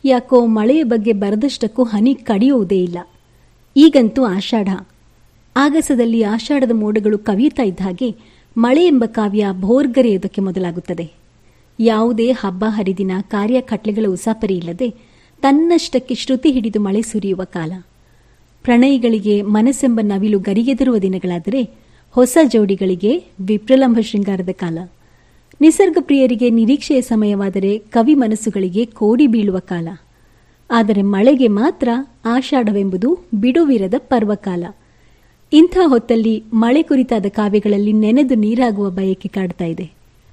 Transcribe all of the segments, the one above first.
ಯಾಕೋ ಮಳೆಯ ಬಗ್ಗೆ ಬರದಷ್ಟಕ್ಕೂ ಹನಿ ಕಡಿಯುವುದೇ ಇಲ್ಲ ಈಗಂತೂ ಆಷಾಢ ಆಗಸದಲ್ಲಿ ಆಷಾಢದ ಮೋಡಗಳು ಕವಿಯುತ್ತಾ ಇದ್ದ ಹಾಗೆ ಮಳೆ ಎಂಬ ಕಾವ್ಯ ಭೋರ್ಗರೆಯುವುದಕ್ಕೆ ಮೊದಲಾಗುತ್ತದೆ ಯಾವುದೇ ಹಬ್ಬ ಹರಿದಿನ ಕಾರ್ಯ ಕಟ್ಲೆಗಳ ಉಸಾಪರಿ ಇಲ್ಲದೆ ತನ್ನಷ್ಟಕ್ಕೆ ಶ್ರುತಿ ಹಿಡಿದು ಮಳೆ ಸುರಿಯುವ ಕಾಲ ಪ್ರಣಯಿಗಳಿಗೆ ಮನಸ್ಸೆಂಬ ನವಿಲು ಗರಿಗೆದರುವ ದಿನಗಳಾದರೆ ಹೊಸ ಜೋಡಿಗಳಿಗೆ ವಿಪ್ರಲಂಬ ಶೃಂಗಾರದ ಕಾಲ ನಿಸರ್ಗ ಪ್ರಿಯರಿಗೆ ನಿರೀಕ್ಷೆಯ ಸಮಯವಾದರೆ ಕವಿ ಮನಸ್ಸುಗಳಿಗೆ ಕೋಡಿ ಬೀಳುವ ಕಾಲ ಆದರೆ ಮಳೆಗೆ ಮಾತ್ರ ಆಷಾಢವೆಂಬುದು ಬಿಡುವಿರದ ಪರ್ವಕಾಲ ಇಂಥ ಹೊತ್ತಲ್ಲಿ ಮಳೆ ಕುರಿತಾದ ಕಾವ್ಯಗಳಲ್ಲಿ ನೆನೆದು ನೀರಾಗುವ ಬಯಕೆ ಕಾಡ್ತಾ ಇದೆ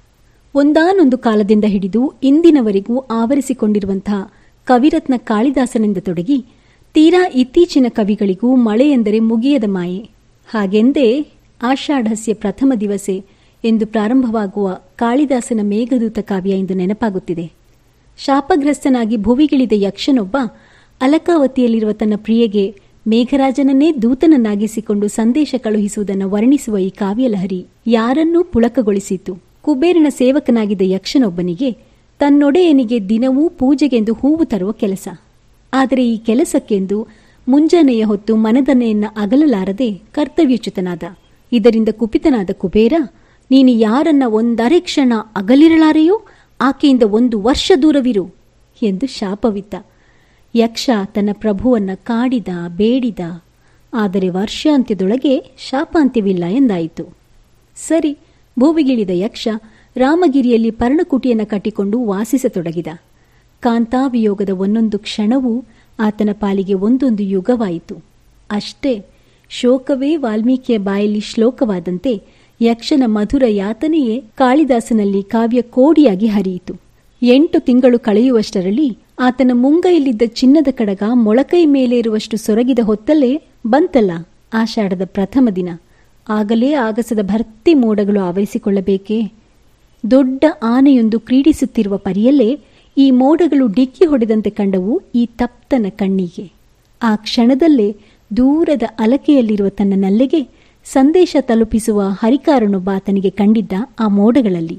ಒಂದಾನೊಂದು ಕಾಲದಿಂದ ಹಿಡಿದು ಇಂದಿನವರೆಗೂ ಆವರಿಸಿಕೊಂಡಿರುವಂತಹ ಕವಿರತ್ನ ಕಾಳಿದಾಸನಿಂದ ತೊಡಗಿ ತೀರಾ ಇತ್ತೀಚಿನ ಕವಿಗಳಿಗೂ ಮಳೆ ಎಂದರೆ ಮುಗಿಯದ ಮಾಯೆ ಹಾಗೆಂದೇ ಆಷಾಢಸ್ಯ ಪ್ರಥಮ ದಿವಸೆ ಎಂದು ಪ್ರಾರಂಭವಾಗುವ ಕಾಳಿದಾಸನ ಮೇಘದೂತ ಕಾವ್ಯ ಎಂದು ನೆನಪಾಗುತ್ತಿದೆ ಶಾಪಗ್ರಸ್ತನಾಗಿ ಭುವಿಗಿಳಿದ ಯಕ್ಷನೊಬ್ಬ ಅಲಕಾವತಿಯಲ್ಲಿರುವ ತನ್ನ ಪ್ರಿಯೆಗೆ ಮೇಘರಾಜನನ್ನೇ ದೂತನನ್ನಾಗಿಸಿಕೊಂಡು ಸಂದೇಶ ಕಳುಹಿಸುವುದನ್ನು ವರ್ಣಿಸುವ ಈ ಕಾವ್ಯಲಹರಿ ಯಾರನ್ನೂ ಪುಳಕಗೊಳಿಸಿತು ಕುಬೇರನ ಸೇವಕನಾಗಿದ್ದ ಯಕ್ಷನೊಬ್ಬನಿಗೆ ತನ್ನೊಡೆಯನಿಗೆ ದಿನವೂ ಪೂಜೆಗೆಂದು ಹೂವು ತರುವ ಕೆಲಸ ಆದರೆ ಈ ಕೆಲಸಕ್ಕೆಂದು ಮುಂಜಾನೆಯ ಹೊತ್ತು ಮನದನ್ನೆಯನ್ನ ಅಗಲಲಾರದೆ ಕರ್ತವ್ಯಚ್ಯುತನಾದ ಇದರಿಂದ ಕುಪಿತನಾದ ಕುಬೇರ ನೀನು ಯಾರನ್ನ ಒಂದರೆ ಕ್ಷಣ ಅಗಲಿರಲಾರೆಯೋ ಆಕೆಯಿಂದ ಒಂದು ವರ್ಷ ದೂರವಿರು ಎಂದು ಶಾಪವಿತ್ತ ಯಕ್ಷ ತನ್ನ ಪ್ರಭುವನ್ನ ಕಾಡಿದ ಬೇಡಿದ ಆದರೆ ವರ್ಷಾಂತ್ಯದೊಳಗೆ ಶಾಪಾಂತ್ಯವಿಲ್ಲ ಎಂದಾಯಿತು ಸರಿ ಭೂವಿಗಿಳಿದ ಯಕ್ಷ ರಾಮಗಿರಿಯಲ್ಲಿ ಪರ್ಣಕುಟಿಯನ್ನು ಕಟ್ಟಿಕೊಂಡು ವಾಸಿಸತೊಡಗಿದ ಕಾಂತಾವಿಯೋಗದ ಒಂದೊಂದು ಕ್ಷಣವೂ ಆತನ ಪಾಲಿಗೆ ಒಂದೊಂದು ಯುಗವಾಯಿತು ಅಷ್ಟೇ ಶೋಕವೇ ವಾಲ್ಮೀಕಿಯ ಬಾಯಲ್ಲಿ ಶ್ಲೋಕವಾದಂತೆ ಯಕ್ಷನ ಮಧುರ ಯಾತನೆಯೇ ಕಾಳಿದಾಸನಲ್ಲಿ ಕಾವ್ಯ ಕೋಡಿಯಾಗಿ ಹರಿಯಿತು ಎಂಟು ತಿಂಗಳು ಕಳೆಯುವಷ್ಟರಲ್ಲಿ ಆತನ ಮುಂಗೈಲಿದ್ದ ಚಿನ್ನದ ಕಡಗ ಮೊಳಕೈ ಮೇಲೇರುವಷ್ಟು ಸೊರಗಿದ ಹೊತ್ತಲ್ಲೇ ಬಂತಲ್ಲ ಆಷಾಢದ ಪ್ರಥಮ ದಿನ ಆಗಲೇ ಆಗಸದ ಭರ್ತಿ ಮೋಡಗಳು ಆವರಿಸಿಕೊಳ್ಳಬೇಕೇ ದೊಡ್ಡ ಆನೆಯೊಂದು ಕ್ರೀಡಿಸುತ್ತಿರುವ ಪರಿಯಲ್ಲೇ ಈ ಮೋಡಗಳು ಡಿಕ್ಕಿ ಹೊಡೆದಂತೆ ಕಂಡವು ಈ ತಪ್ತನ ಕಣ್ಣಿಗೆ ಆ ಕ್ಷಣದಲ್ಲೇ ದೂರದ ಅಲಕೆಯಲ್ಲಿರುವ ತನ್ನ ನಲ್ಲೆಗೆ ಸಂದೇಶ ತಲುಪಿಸುವ ಹರಿಕಾರನೊಬ್ಬ ಆತನಿಗೆ ಕಂಡಿದ್ದ ಆ ಮೋಡಗಳಲ್ಲಿ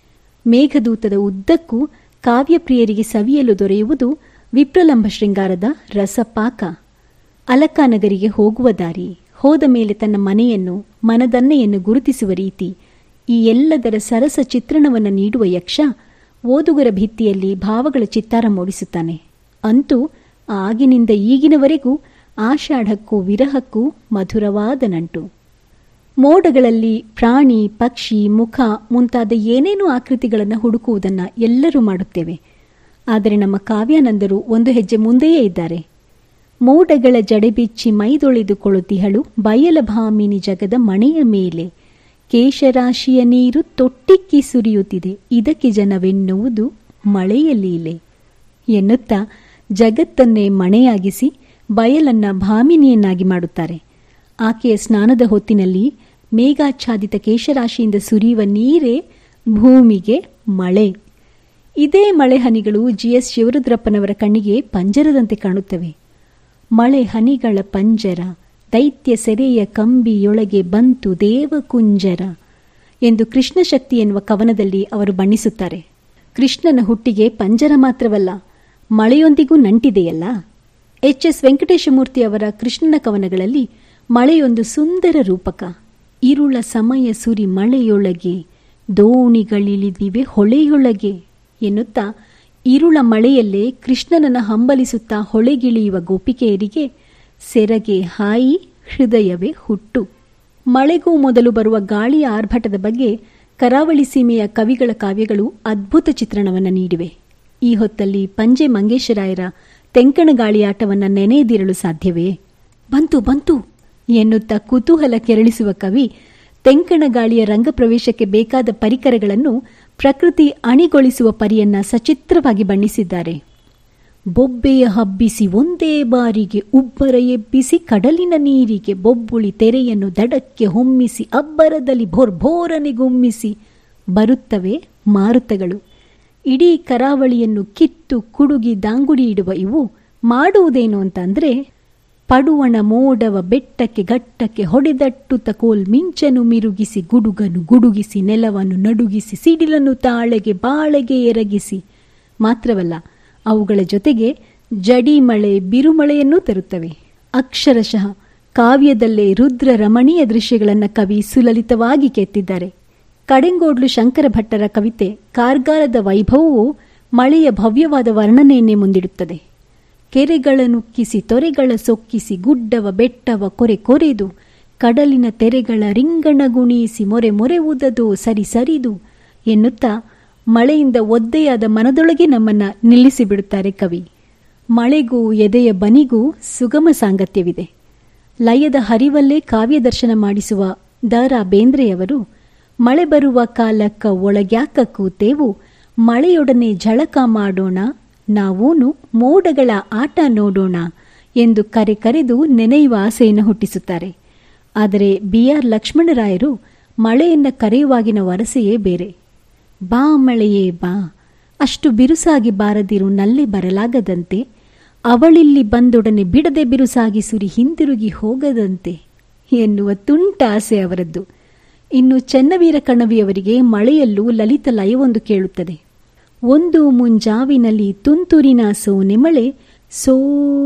ಮೇಘದೂತದ ಉದ್ದಕ್ಕೂ ಕಾವ್ಯಪ್ರಿಯರಿಗೆ ಸವಿಯಲು ದೊರೆಯುವುದು ವಿಪ್ರಲಂಬ ಶೃಂಗಾರದ ರಸಪಾಕ ಅಲಕಾನಗರಿಗೆ ಹೋಗುವ ದಾರಿ ಹೋದ ಮೇಲೆ ತನ್ನ ಮನೆಯನ್ನು ಮನದನ್ನೆಯನ್ನು ಗುರುತಿಸುವ ರೀತಿ ಈ ಎಲ್ಲದರ ಸರಸ ಚಿತ್ರಣವನ್ನು ನೀಡುವ ಯಕ್ಷ ಓದುಗರ ಭಿತ್ತಿಯಲ್ಲಿ ಭಾವಗಳ ಚಿತ್ತಾರ ಮೂಡಿಸುತ್ತಾನೆ ಅಂತೂ ಆಗಿನಿಂದ ಈಗಿನವರೆಗೂ ಆಷಾಢಕ್ಕೂ ವಿರಹಕ್ಕೂ ಮಧುರವಾದ ನಂಟು ಮೋಡಗಳಲ್ಲಿ ಪ್ರಾಣಿ ಪಕ್ಷಿ ಮುಖ ಮುಂತಾದ ಏನೇನೋ ಆಕೃತಿಗಳನ್ನು ಹುಡುಕುವುದನ್ನು ಎಲ್ಲರೂ ಮಾಡುತ್ತೇವೆ ಆದರೆ ನಮ್ಮ ಕಾವ್ಯಾನಂದರು ಒಂದು ಹೆಜ್ಜೆ ಮುಂದೆಯೇ ಇದ್ದಾರೆ ಮೋಡಗಳ ಜಡೆಬಿಚ್ಚಿ ಮೈದೊಳೆದುಕೊಳ್ಳುತ್ತಿಹಳು ಬಯಲಭಾಮಿನಿ ಜಗದ ಮಣೆಯ ಮೇಲೆ ಕೇಶರಾಶಿಯ ನೀರು ತೊಟ್ಟಿಕ್ಕಿ ಸುರಿಯುತ್ತಿದೆ ಇದಕ್ಕೆ ಜನವೆನ್ನುವುದು ಮಳೆಯ ಲೀಲೆ ಎನ್ನುತ್ತಾ ಜಗತ್ತನ್ನೇ ಮಣೆಯಾಗಿಸಿ ಬಯಲನ್ನ ಭಾಮಿನಿಯನ್ನಾಗಿ ಮಾಡುತ್ತಾರೆ ಆಕೆಯ ಸ್ನಾನದ ಹೊತ್ತಿನಲ್ಲಿ ಮೇಘಾಚ್ಛಾದಿತ ಕೇಶರಾಶಿಯಿಂದ ಸುರಿಯುವ ನೀರೇ ಭೂಮಿಗೆ ಮಳೆ ಇದೇ ಮಳೆ ಹನಿಗಳು ಜಿ ಎಸ್ ಶಿವರುದ್ರಪ್ಪನವರ ಕಣ್ಣಿಗೆ ಪಂಜರದಂತೆ ಕಾಣುತ್ತವೆ ಮಳೆ ಹನಿಗಳ ಪಂಜರ ದೈತ್ಯ ಸೆರೆಯ ಕಂಬಿಯೊಳಗೆ ಬಂತು ದೇವಕುಂಜರ ಎಂದು ಕೃಷ್ಣಶಕ್ತಿ ಎನ್ನುವ ಕವನದಲ್ಲಿ ಅವರು ಬಣ್ಣಿಸುತ್ತಾರೆ ಕೃಷ್ಣನ ಹುಟ್ಟಿಗೆ ಪಂಜರ ಮಾತ್ರವಲ್ಲ ಮಳೆಯೊಂದಿಗೂ ನಂಟಿದೆಯಲ್ಲ ಎಚ್ ಎಸ್ ವೆಂಕಟೇಶಮೂರ್ತಿ ಅವರ ಕೃಷ್ಣನ ಕವನಗಳಲ್ಲಿ ಮಳೆಯೊಂದು ಸುಂದರ ರೂಪಕ ಇರುಳ ಸಮಯ ಸುರಿ ಮಳೆಯೊಳಗೆ ದೋಣಿಗಳಿಳಿದಿವೆ ಹೊಳೆಯೊಳಗೆ ಎನ್ನುತ್ತಾ ಇರುಳ ಮಳೆಯಲ್ಲೇ ಕೃಷ್ಣನನ್ನ ಹಂಬಲಿಸುತ್ತಾ ಹೊಳೆಗಿಳಿಯುವ ಗೋಪಿಕೆಯರಿಗೆ ಸೆರಗೆ ಹಾಯಿ ಹೃದಯವೇ ಹುಟ್ಟು ಮಳೆಗೂ ಮೊದಲು ಬರುವ ಗಾಳಿಯ ಆರ್ಭಟದ ಬಗ್ಗೆ ಕರಾವಳಿ ಸೀಮೆಯ ಕವಿಗಳ ಕಾವ್ಯಗಳು ಅದ್ಭುತ ಚಿತ್ರಣವನ್ನು ನೀಡಿವೆ ಈ ಹೊತ್ತಲ್ಲಿ ಪಂಜೆ ಮಂಗೇಶರಾಯರ ತೆಂಕಣ ಗಾಳಿಯಾಟವನ್ನು ನೆನೆಯದಿರಲು ಸಾಧ್ಯವೇ ಬಂತು ಬಂತು ಎನ್ನುತ್ತಾ ಕುತೂಹಲ ಕೆರಳಿಸುವ ಕವಿ ತೆಂಕಣ ಗಾಳಿಯ ರಂಗಪ್ರವೇಶಕ್ಕೆ ಬೇಕಾದ ಪರಿಕರಗಳನ್ನು ಪ್ರಕೃತಿ ಅಣಿಗೊಳಿಸುವ ಪರಿಯನ್ನ ಸಚಿತ್ರವಾಗಿ ಬಣ್ಣಿಸಿದ್ದಾರೆ ಬೊಬ್ಬೆಯ ಹಬ್ಬಿಸಿ ಒಂದೇ ಬಾರಿಗೆ ಉಬ್ಬರ ಎಬ್ಬಿಸಿ ಕಡಲಿನ ನೀರಿಗೆ ಬೊಬ್ಬುಳಿ ತೆರೆಯನ್ನು ದಡಕ್ಕೆ ಹೊಮ್ಮಿಸಿ ಅಬ್ಬರದಲ್ಲಿ ಭೋರ್ಭೋರನೆಗುಮ್ಮಿಸಿ ಬರುತ್ತವೆ ಮಾರುತಗಳು ಇಡೀ ಕರಾವಳಿಯನ್ನು ಕಿತ್ತು ಕುಡುಗಿ ದಾಂಗುಡಿ ಇಡುವ ಇವು ಮಾಡುವುದೇನು ಅಂತಂದ್ರೆ ಪಡುವಣ ಮೋಡವ ಬೆಟ್ಟಕ್ಕೆ ಗಟ್ಟಕ್ಕೆ ಹೊಡೆದಟ್ಟುತ್ತ ಕೋಲ್ ಮಿಂಚನು ಮಿರುಗಿಸಿ ಗುಡುಗನು ಗುಡುಗಿಸಿ ನೆಲವನ್ನು ನಡುಗಿಸಿ ಸಿಡಿಲನ್ನು ತಾಳೆಗೆ ಬಾಳೆಗೆ ಎರಗಿಸಿ ಮಾತ್ರವಲ್ಲ ಅವುಗಳ ಜೊತೆಗೆ ಜಡಿ ಮಳೆ ಬಿರುಮಳೆಯನ್ನೂ ತರುತ್ತವೆ ಅಕ್ಷರಶಃ ಕಾವ್ಯದಲ್ಲೇ ರುದ್ರ ರಮಣೀಯ ದೃಶ್ಯಗಳನ್ನು ಕವಿ ಸುಲಲಿತವಾಗಿ ಕೆತ್ತಿದ್ದಾರೆ ಕಡೆಂಗೋಡ್ಲು ಶಂಕರ ಭಟ್ಟರ ಕವಿತೆ ಕಾರ್ಗಾರದ ವೈಭವವು ಮಳೆಯ ಭವ್ಯವಾದ ವರ್ಣನೆಯನ್ನೇ ಮುಂದಿಡುತ್ತದೆ ಕೆರೆಗಳನ್ನುಕ್ಕಿಸಿ ತೊರೆಗಳ ಸೊಕ್ಕಿಸಿ ಗುಡ್ಡವ ಬೆಟ್ಟವ ಕೊರೆ ಕೊರೆದು ಕಡಲಿನ ತೆರೆಗಳ ರಿಂಗಣಗುಣೀಸಿ ಮೊರೆ ಮೊರೆ ಉದದು ಸರಿ ಸರಿದು ಎನ್ನುತ್ತಾ ಮಳೆಯಿಂದ ಒದ್ದೆಯಾದ ಮನದೊಳಗೆ ನಮ್ಮನ್ನ ನಿಲ್ಲಿಸಿಬಿಡುತ್ತಾರೆ ಕವಿ ಮಳೆಗೂ ಎದೆಯ ಬನಿಗೂ ಸುಗಮ ಸಾಂಗತ್ಯವಿದೆ ಲಯದ ಹರಿವಲ್ಲೇ ಕಾವ್ಯ ದರ್ಶನ ಮಾಡಿಸುವ ದ ರಾ ಬೇಂದ್ರೆಯವರು ಮಳೆ ಬರುವ ಕಾಲಕ್ಕ ಒಳಗ್ಯಾಕ ಕೂತೇವು ಮಳೆಯೊಡನೆ ಝಳಕ ಮಾಡೋಣ ನಾವೂನು ಮೋಡಗಳ ಆಟ ನೋಡೋಣ ಎಂದು ಕರೆ ಕರೆದು ನೆನೆಯುವ ಆಸೆಯನ್ನು ಹುಟ್ಟಿಸುತ್ತಾರೆ ಆದರೆ ಬಿ ಆರ್ ಲಕ್ಷ್ಮಣರಾಯರು ಮಳೆಯನ್ನ ಕರೆಯುವಾಗಿನ ವರಸೆಯೇ ಬೇರೆ ಬಾ ಮಳೆಯೇ ಬಾ ಅಷ್ಟು ಬಿರುಸಾಗಿ ಬಾರದಿರು ನಲ್ಲೆ ಬರಲಾಗದಂತೆ ಅವಳಿಲ್ಲಿ ಬಂದೊಡನೆ ಬಿಡದೆ ಬಿರುಸಾಗಿ ಸುರಿ ಹಿಂದಿರುಗಿ ಹೋಗದಂತೆ ಎನ್ನುವ ತುಂಟ ಆಸೆ ಅವರದ್ದು ಇನ್ನು ಚೆನ್ನವೀರ ಕಣವಿಯವರಿಗೆ ಮಳೆಯಲ್ಲೂ ಲಲಿತ ಲಯವೊಂದು ಕೇಳುತ್ತದೆ ಒಂದು ಮುಂಜಾವಿನಲ್ಲಿ ತುಂತುರಿನ ಸೋನೆ ಮಳೆ ಸೋ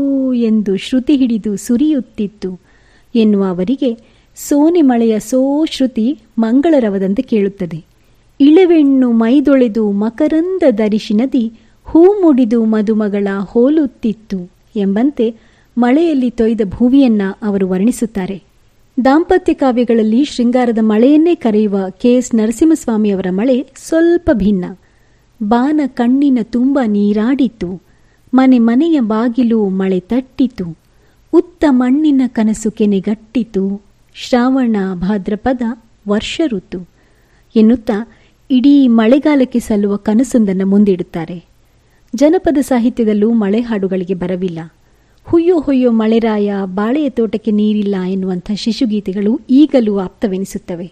ಎಂದು ಶ್ರುತಿ ಹಿಡಿದು ಸುರಿಯುತ್ತಿತ್ತು ಎನ್ನುವ ಅವರಿಗೆ ಸೋನೆ ಮಳೆಯ ಸೋ ಶ್ರುತಿ ಮಂಗಳರವದಂತೆ ಕೇಳುತ್ತದೆ ಇಳೆವೆಣ್ಣು ಮೈದೊಳೆದು ಮಕರಂದ ದರಿಶಿನದಿ ಹೂ ಮುಡಿದು ಮದುಮಗಳ ಹೋಲುತ್ತಿತ್ತು ಎಂಬಂತೆ ಮಳೆಯಲ್ಲಿ ತೊಯ್ದ ಭೂವಿಯನ್ನ ಅವರು ವರ್ಣಿಸುತ್ತಾರೆ ದಾಂಪತ್ಯ ಕಾವ್ಯಗಳಲ್ಲಿ ಶೃಂಗಾರದ ಮಳೆಯನ್ನೇ ಕರೆಯುವ ಕೆ ಎಸ್ ನರಸಿಂಹಸ್ವಾಮಿಯವರ ಮಳೆ ಸ್ವಲ್ಪ ಭಿನ್ನ ಬಾನ ಕಣ್ಣಿನ ತುಂಬ ನೀರಾಡಿತು ಮನೆ ಮನೆಯ ಬಾಗಿಲು ಮಳೆ ತಟ್ಟಿತು ಉತ್ತ ಮಣ್ಣಿನ ಕನಸು ಕೆನೆಗಟ್ಟಿತು ಶ್ರಾವಣ ಭಾದ್ರಪದ ವರ್ಷ ಋತು ಎನ್ನುತ್ತಾ ಇಡೀ ಮಳೆಗಾಲಕ್ಕೆ ಸಲ್ಲುವ ಕನಸೊಂದನ್ನು ಮುಂದಿಡುತ್ತಾರೆ ಜನಪದ ಸಾಹಿತ್ಯದಲ್ಲೂ ಮಳೆ ಹಾಡುಗಳಿಗೆ ಬರವಿಲ್ಲ ಹುಯ್ಯೋ ಹುಯ್ಯೋ ಮಳೆರಾಯ ಬಾಳೆಯ ತೋಟಕ್ಕೆ ನೀರಿಲ್ಲ ಎನ್ನುವಂಥ ಶಿಶುಗೀತೆಗಳು ಈಗಲೂ ಆಪ್ತವೆನಿಸುತ್ತವೆ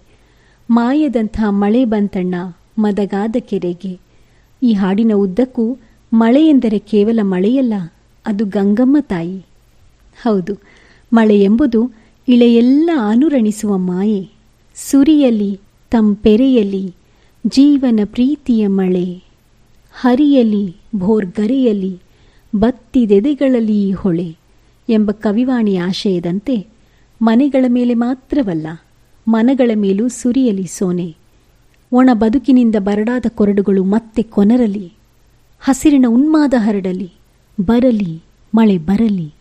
ಮಾಯದಂಥ ಮಳೆ ಬಂತಣ್ಣ ಮದಗಾದ ಕೆರೆಗೆ ಈ ಹಾಡಿನ ಉದ್ದಕ್ಕೂ ಮಳೆ ಎಂದರೆ ಕೇವಲ ಮಳೆಯಲ್ಲ ಅದು ಗಂಗಮ್ಮ ತಾಯಿ ಹೌದು ಮಳೆ ಎಂಬುದು ಇಳೆಯೆಲ್ಲ ಅನುರಣಿಸುವ ಮಾಯೆ ಸುರಿಯಲಿ ತಂಪೆರೆಯಲಿ ಜೀವನ ಪ್ರೀತಿಯ ಮಳೆ ಹರಿಯಲಿ ಭೋರ್ಗರೆಯಲಿ ಬತ್ತಿದೆದೆಗಳಲ್ಲಿ ಹೊಳೆ ಎಂಬ ಕವಿವಾಣಿ ಆಶಯದಂತೆ ಮನೆಗಳ ಮೇಲೆ ಮಾತ್ರವಲ್ಲ ಮನಗಳ ಮೇಲೂ ಸುರಿಯಲಿ ಸೋನೆ ಒಣ ಬದುಕಿನಿಂದ ಬರಡಾದ ಕೊರಡುಗಳು ಮತ್ತೆ ಕೊನರಲಿ ಹಸಿರಿನ ಉನ್ಮಾದ ಹರಡಲಿ ಬರಲಿ ಮಳೆ ಬರಲಿ